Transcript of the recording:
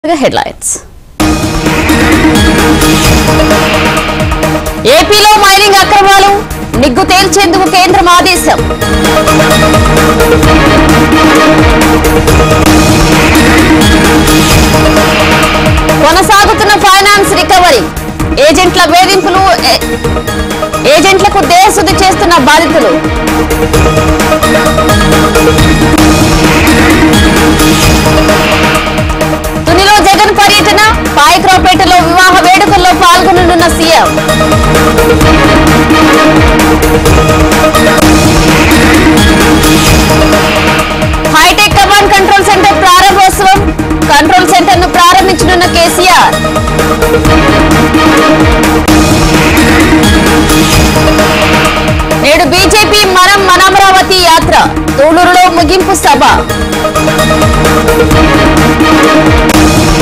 headlines ఏపీలో mining అక్రమాలు నిగ్గు తేల్చేందుకు కేంద్రం ఆదేశం కొనసాగుతున్న ఫైనాన్స్ రికవరీ ఏజెంట్ల వేధింపులు ఏ- ఏజెంట్లకు దేహశుద్ధి చేస్తున్న బాధితులు తునిలో జగన్ పర్యటన పాయక్రావుపేటలో వివాహ వేడుకల్లో పాల్గొననున్న CM hitech command control centre ప్రారంభోత్సవం కంట్రోల్ సెంటర్ ను ప్రారంభించనున్న కేసీఆర్ నేడు బీజేపీ మనం మన అమరావతి యాత్ర తూలూరులో ముగింపు సభ